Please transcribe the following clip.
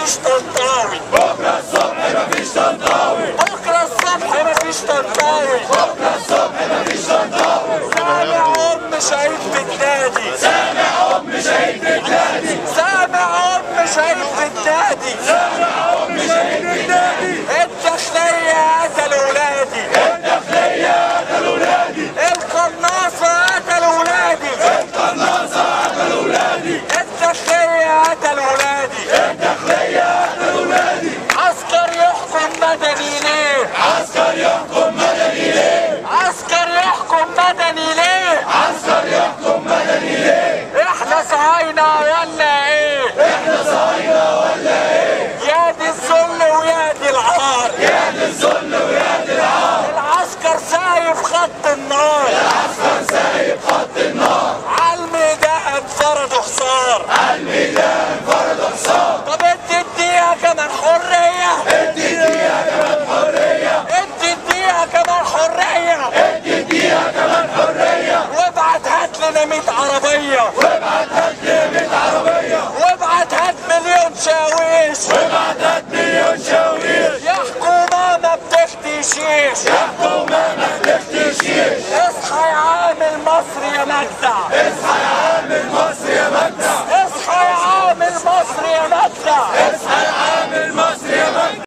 مفيش طنطاوي بكرة الصبح مفيش طنطاوي بكرة الصبح مفيش طنطاوي بكرة الصبح مفيش طنطاوي سامع أم شهيد بتنادي سامع أم شهيد بتنادي سامع أم شهيد بتنادي سامع أم شهيد بتنادي الداخلية قتل ولادي الداخلية قتلوا ولادي القناصة قتل ولادي القناصة قتلوا ولادي الداخلية قتل ولادي الداخلية قتلوا ولادي عسكر يحكم مدني ليه عسكر يحكم مدني ليه عسكر يحكم مدني ليه عسكر يحكم مدني ليه احنا صهاينة ولا ايه احنا صهاينة ولا ايه يا دي الذل ويا دي العار يا دي الذل ويا دي العار العسكر سايف خط النار العسكر سايب خط النار عالميدان فرضوا حصار الميدان فرض حصار طب ادي الدقيقة كمان حرية ادي الدقيقة كمان حرية ادي الدقيقة كمان حرية ادي الدقيقة كمان حرية وابعت هات لنا 100 عربية وابعت هات لي 100 عربية وابعت هات مليون شاويش وابعت هات مليون شاويش يا حكومة ما بتفتشيش يا حكومة ما تفتشيش اصحى يا عامل مصر يا مجدع اصحى